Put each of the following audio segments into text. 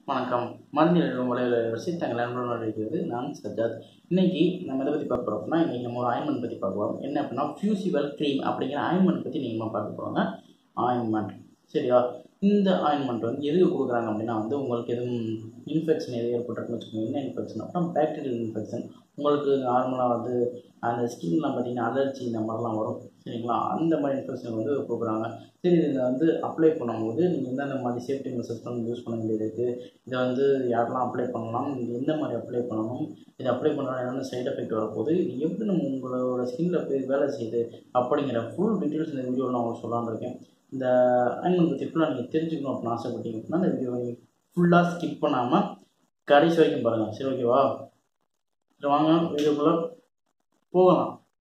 வணக்கம் மருந்தியல் வலையில் வரிசை தங்கள் நண்பர்களோடு இருக்கிறது நான் சஜாத் இன்னைக்கு நம்ம எதை பற்றி பார்க்க போகிறோம்னா இன்னைக்கு நம்ம ஒரு ஆயின்மெண்ட் பற்றி பார்க்க போகிறோம் என்ன அப்படின்னா ஃபியூசிவல் க்ரீம் அப்படிங்கிற ஆயின்மெண்ட் பற்றி நீங்கள் பார்க்க போகிறாங்க ஆயின்மெண்ட் சரியா இந்த ஆயின்மெண்ட் வந்து எதுக்கு கொடுக்குறாங்க அப்படின்னா வந்து உங்களுக்கு எதுவும் இன்ஃபெக்ஷன் எது ஏற்பட்டிருக்குன்னு வச்சுக்கோங்க என்ன இன்ஃபெக்ஷன் அப்படின்னா பேக்டீரியல் இன்ஃபெக்ஷன் உங்களுக்கு நார்மலாக வந்து அந்த ஸ்கின்லாம் பார்த்தீங்கன்னா அலர்ஜி இந்த மாதிரிலாம் வரும் சரிங்களா அந்த மாதிரி இன்ஃபெக்ஷன் வந்து கொடுக்குறாங்க சரி இதை வந்து அப்ளை பண்ணும்போது நீங்கள் எந்தெந்த மாதிரி சேஃப்டி மெஷர்ஸ் வந்து யூஸ் பண்ண வேண்டியது இருக்குது இதை வந்து யாரெல்லாம் அப்ளை பண்ணலாம் இது எந்த மாதிரி அப்ளை பண்ணணும் இதை அப்ளை பண்ணுறதுனால என்னென்ன சைடு எஃபெக்ட் வரப்போகுது இது எப்படி நம்ம உங்களோட ஸ்கின்ல போய் வேலை செய்யுது அப்படிங்கிற ஃபுல் டீட்டெயில்ஸ் இந்த வீடியோவில் நான் உங்களுக்கு சொல்லலாம்னு இருக்கேன் இந்த ஆனிமல் பற்றி ஃபுல்லாக நீங்கள் தெரிஞ்சுக்கணும் அப்படின்னு ஆசைப்பட்டீங்க அப்படின்னா இந்த வீடியோ ஃபுல்லாக ஸ்கிப் பண்ணாமல் கடைசி வரைக்கும் பாருங்கள் சரி ஓகேவா சரி வாங்க வீடியோக்குள்ளே போகலாம்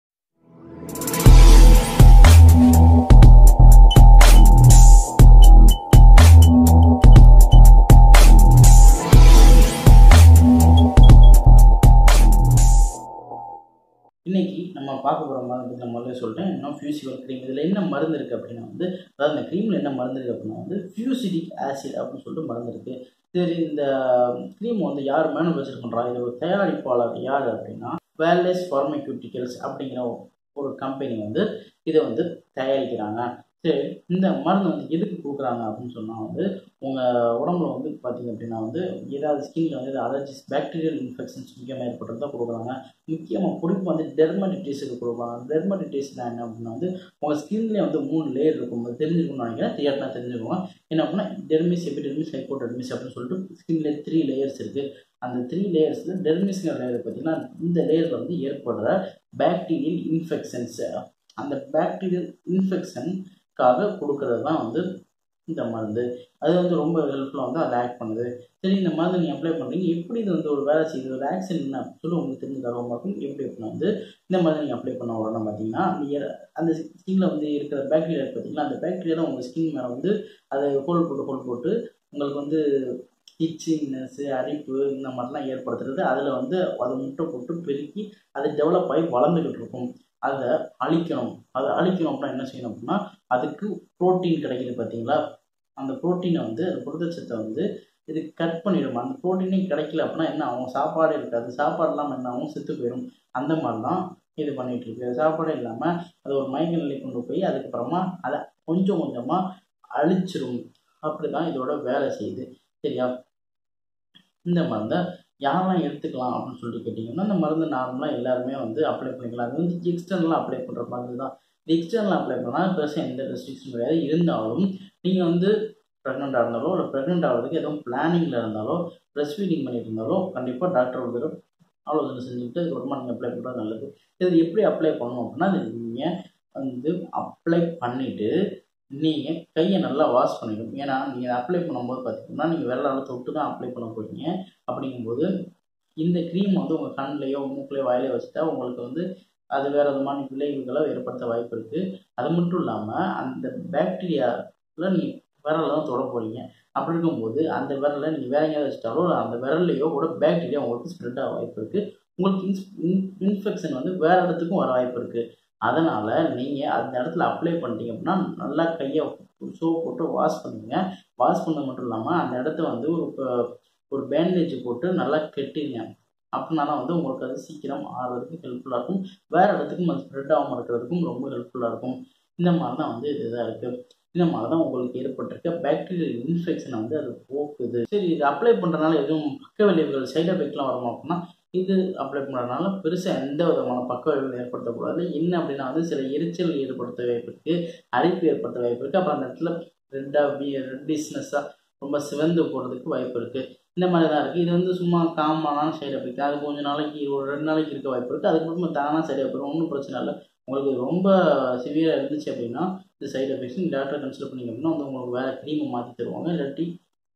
இன்னைக்கு நம்ம பார்க்க போகிற மருந்து நான் முதல்ல சொல்லிட்டேன் இன்னும் ஃபியூசிவல் க்ரீம் இதில் என்ன மருந்து இருக்குது அப்படின்னா வந்து அதாவது இந்த க்ரீமில் என்ன மருந்து இருக்குது அப்படின்னா வந்து ஃபியூசிடிக் ஆசிட் அப்படின்னு சொல்லிட்டு மருந்து இருக்குது சரி இந்த க்ரீம் வந்து யார் மேனுஃபேக்சர் பண்ணுறா இது ஒரு தயாரிப்பாளர் யார் அப்படின்னா வேர்லெஸ் ஃபார்மக்யூட்டிக்கல்ஸ் அப்படிங்கிற ஒரு கம்பெனி வந்து இதை வந்து தயாரிக்கிறாங்க சரி இந்த மருந்து வந்து எதுக்கு கொடுக்குறாங்க அப்படின்னு சொன்னால் வந்து உங்கள் உடம்புல வந்து பார்த்தீங்க அப்படின்னா வந்து ஏதாவது ஸ்கின்ல வந்து அலர்ஜிஸ் பாக்டீரியல் இன்ஃபெக்ஷன்ஸ் முக்கியமாக ஏற்பட்டு தான் கொடுக்குறாங்க முக்கியமாக குறிப்பு வந்து டெர்மடிட்டிஸுக்கு கொடுப்பாங்க டெர்மடிட்டிஸ்னா என்ன அப்படின்னா வந்து உங்கள் ஸ்கின்லேயே வந்து மூணு லேயர் இருக்கும் அது தெரிஞ்சுக்கணும்னு நினைக்கிறேன் தெரியாதுனா தெரிஞ்சுக்கோங்க என்ன அப்படின்னா டெர்மிஸ் எபிடெர்மிஸ் ஹைப்போடெர்மிஸ் அப்படின்னு சொல்லிட்டு ஸ்கின்லேயே த்ரீ லேயர்ஸ் இருக்குது அந்த த்ரீ லேயர்ஸில் டெர்மிஸ்ங்கிற லேயர் பார்த்தீங்கன்னா இந்த லேயரில் வந்து ஏற்படுற பாக்டீரியல் இன்ஃபெக்ஷன்ஸ் அந்த பாக்டீரியல் இன்ஃபெக்ஷனுக்காக கொடுக்கறது தான் வந்து இந்த மருந்து அது வந்து ரொம்ப ஹெல்ப்ஃபுல்லாக வந்து அதை ஆக்ட் பண்ணுது சரி இந்த மருந்து நீங்கள் அப்ளை பண்ணுறீங்க எப்படி இது வந்து ஒரு வேலை செய்யுது ஒரு ஆக்ஷன் என்ன அப்படின்னு சொல்லி உங்களுக்கு தெரிஞ்ச தகவல் இருக்கும் எப்படி அப்படின்னா வந்து இந்த மருந்து நீங்கள் அப்ளை பண்ண உடனே பார்த்தீங்கன்னா நீங்கள் அந்த ஸ்கின்ல வந்து இருக்கிற பாக்டீரியா பார்த்தீங்கன்னா அந்த பாக்டீரியா தான் உங்கள் ஸ்கின் மேலே வந்து அதை ஹோல் போட்டு ஹோல் போட்டு உங்களுக்கு வந்து இச்சிங்னஸ்ஸு அரிப்பு இந்த மாதிரிலாம் ஏற்படுத்துறது அதில் வந்து அதை முட்டை போட்டு பெருக்கி அது டெவலப் ஆகி வளர்ந்துக்கிட்டு இருக்கும் அதை அழிக்கணும் அதை அழிக்கணும் அப்படின்னா என்ன செய்யணும் அப்படின்னா அதுக்கு ப்ரோட்டீன் கிடைக்குது பார்த்தீங்களா அந்த ப்ரோட்டீனை வந்து அந்த புரதச்சத்தை வந்து இது கட் பண்ணிடும் அந்த ப்ரோட்டீனே கிடைக்கல அப்படின்னா என்ன ஆகும் சாப்பாடு இருக்காது சாப்பாடு இல்லாமல் என்ன ஆகும் செத்து போயிடும் அந்த மாதிரி தான் இது பண்ணிகிட்டு இருக்கு சாப்பாடு இல்லாமல் அது ஒரு மயக்க நிலை கொண்டு போய் அதுக்கப்புறமா அதை கொஞ்சம் கொஞ்சமாக அழிச்சிரும் அப்படி தான் இதோட வேலை செய்யுது சரியா இந்த மருந்தை யாரெல்லாம் எடுத்துக்கலாம் அப்படின்னு சொல்லிட்டு கேட்டிங்கன்னா இந்த மருந்து நார்மலாக எல்லாருமே வந்து அப்ளை பண்ணிக்கலாம் அது வந்து எக்ஸ்டர்னலாக அப்ளை பண்ணுற மருந்து தான் இது எக்ஸ்டர்னல் அப்ளை பண்ணால் பெருசாக எந்த ரெஸ்ட்ரிக்ஷன் கிடையாது இருந்தாலும் நீங்கள் வந்து ப்ரெக்னெண்ட்டாக இருந்தாலோ இல்லை ப்ரெக்னென்ட் ஆகிறதுக்கு எதுவும் பிளானிங்கில் இருந்தாலோ ப்ரெஸ்ட் ஃபீடிங் பண்ணிட்டு இருந்தாலோ கண்டிப்பாக டாக்டர் ஒரு தடவை ஆலோசனை செஞ்சுக்கிட்டு அதுக்கப்புறமா நீங்கள் அப்ளை பண்ணுறது நல்லது இது எப்படி அப்ளை பண்ணணும் அப்படின்னா நீங்கள் வந்து அப்ளை பண்ணிவிட்டு நீங்கள் கையை நல்லா வாஷ் பண்ணிக்கணும் ஏன்னா நீங்கள் அப்ளை பண்ணும்போது பார்த்தீங்கன்னா நீங்கள் வெள்ளால தொட்டு தான் அப்ளை பண்ண போகிறீங்க அப்படிங்கும்போது இந்த க்ரீம் வந்து உங்கள் கண்ணிலையோ மூக்கிலையோ வாயிலையோ வச்சுட்டா உங்களுக்கு வந்து அது வேறு விதமான விளைவுகளை ஏற்படுத்த வாய்ப்பு இருக்குது அது மட்டும் இல்லாமல் அந்த பாக்டீரியாவில் நீங்கள் விரலில் தான் தொட போகிறீங்க அப்படி இருக்கும்போது அந்த விரலை நீங்கள் வேற எங்கேயாவது வச்சுட்டாலோ அந்த விரல்லையோ கூட பாக்டீரியா உங்களுக்கு ஸ்ப்ரெட் ஆக வாய்ப்பு இருக்குது உங்களுக்கு இன்ஸ் இன்ஃபெக்ஷன் வந்து வேறு இடத்துக்கும் வர வாய்ப்பு இருக்குது அதனால் நீங்கள் அந்த இடத்துல அப்ளை பண்ணிட்டீங்க அப்படின்னா நல்லா கையை சோப் போட்டு வாஷ் பண்ணுங்க வாஷ் பண்ணது மட்டும் இல்லாமல் அந்த இடத்த வந்து ஒரு ஒரு பேண்டேஜ் போட்டு நல்லா கெட்டிங்க அப்படின்னா தான் வந்து உங்களுக்கு அது சீக்கிரம் ஆறுறதுக்கு ஹெல்ப்ஃபுல்லாக இருக்கும் வேறு இடத்துக்கும் அது ஸ்ப்ரெட் ஆகாமல் இருக்கிறதுக்கும் ரொம்ப ஹெல்ப்ஃபுல்லாக இருக்கும் இந்த மாதிரி தான் வந்து இதுதான் இருக்குது இந்த மாதிரி தான் உங்களுக்கு ஏற்பட்டிருக்க பாக்டீரியல் இன்ஃபெக்ஷனை வந்து அது போக்குது சரி இது அப்ளை பண்ணுறதுனால எதுவும் பக்க விளைவுகள் சைடு எஃபெக்ட்லாம் வருமா அப்படின்னா இது அப்ளை பண்ணுறதுனால பெருசாக எந்த விதமான பக்க விளைவுகள் ஏற்படுத்தக்கூடாது என்ன அப்படின்னா வந்து சில எரிச்சல் ஏற்படுத்த வாய்ப்பு இருக்குது அரிப்பு ஏற்படுத்த வாய்ப்பு இருக்குது அப்புறம் அந்த இடத்துல ரெட்டாக ரெட்டிஸ்னஸ்ஸாக ரொம்ப சிவந்து போகிறதுக்கு வாய்ப்பு இருக்குது இந்த மாதிரி தான் இருக்குது இது வந்து சும்மா காமனான சைடு எஃபெக்ட் அது கொஞ்சம் நாளைக்கு ஒரு ரெண்டு நாளைக்கு இருக்க வாய்ப்பு இருக்குது அதுக்கப்புறமா தானாக சரியாக போயிடும் ஒன்றும் பிரச்சனை இல்லை உங்களுக்கு ரொம்ப சிவியராக இருந்துச்சு அப்படின்னா இந்த சைடு எஃபெக்ட்ஸ் நீங்கள் டாக்டரை கன்சல்ட் பண்ணிங்க அப்படின்னா வந்து உங்களுக்கு வேறு க்ரீமை மாற்றி தருவாங்க இல்லாட்டி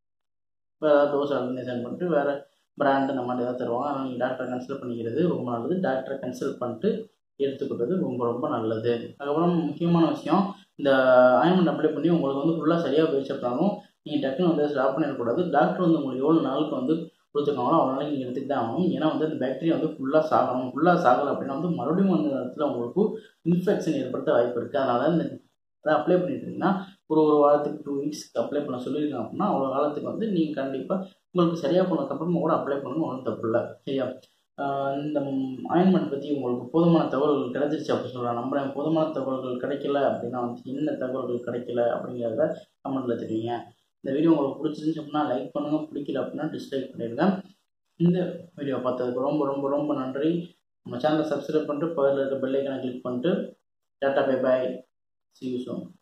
வேறு ஏதாவது டோஸ் ஆர்கனைசேஷன் பண்ணிட்டு வேறு பிராண்டு இந்த மாதிரி ஏதாவது தருவாங்க ஆனால் நீங்கள் டாக்டரை கன்சல்ட் பண்ணிக்கிறது ரொம்ப நல்லது டாக்டரை கன்சல்ட் பண்ணிட்டு எடுத்துக்கிட்டது ரொம்ப ரொம்ப நல்லது அதுக்கப்புறம் முக்கியமான விஷயம் இந்த ஆயின்மெண்ட் அப்ளை பண்ணி உங்களுக்கு வந்து ஃபுல்லாக சரியாக போயிடுச்சு அப்படின்னாலும் நீங்கள் டக்குன்னு வந்து ஸ்டாப் பண்ணிடக்கூடாது டாக்டர் வந்து உங்களுக்கு எவ்வளோ நாளுக்கு வந்து கொடுத்துருக்காங்களோ அவ்வளோ நாளைக்கு நீங்கள் எடுத்துக்கிட்டு தான் ஆகணும் ஏன்னா வந்து அந்த பாக்டீரியா வந்து ஃபுல்லாக சாகணும் ஃபுல்லாக சாகலை அப்படின்னா வந்து மறுபடியும் அந்த இடத்துல உங்களுக்கு இன்ஃபெக்ஷன் ஏற்படுத்த வாய்ப்பு இருக்குது அதனால் இந்த அதை அப்ளை பண்ணிட்டீங்கன்னா ஒரு ஒரு வாரத்துக்கு டூ வீக்ஸ்க்கு அப்ளை பண்ண சொல்லியிருக்காங்க அப்படின்னா அவ்வளோ காலத்துக்கு வந்து நீங்கள் கண்டிப்பாக உங்களுக்கு சரியாக போனதுக்கப்புறமா கூட அப்ளை பண்ணணும் ஒன்றும் தப்பு இல்லை சரியா ஆஹ் இந்த ஆயின்மெண்ட் பற்றி உங்களுக்கு போதுமான தகவல்கள் கிடைச்சிருச்சு அப்படி சொல்கிறேன் நம்புறேன் போதுமான தகவல்கள் கிடைக்கல அப்படின்னா வந்து என்ன தகவல்கள் கிடைக்கல அப்படிங்கிறத கமெண்ட்டில் தெரிவிங்க இந்த வீடியோ உங்களுக்கு பிடிச்சிருந்துச்சு அப்படின்னா லைக் பண்ணுங்கள் பிடிக்கல அப்படின்னா டிஸ்லைக் பண்ணிடுங்க இந்த வீடியோ பார்த்ததுக்கு ரொம்ப ரொம்ப ரொம்ப நன்றி நம்ம சேனலை சப்ஸ்கிரைப் பண்ணிட்டு பக்கத்தில் இருக்க பெல் ஐக்கனை கிளிக் பண்ணிட்டு tata bye bye see you zone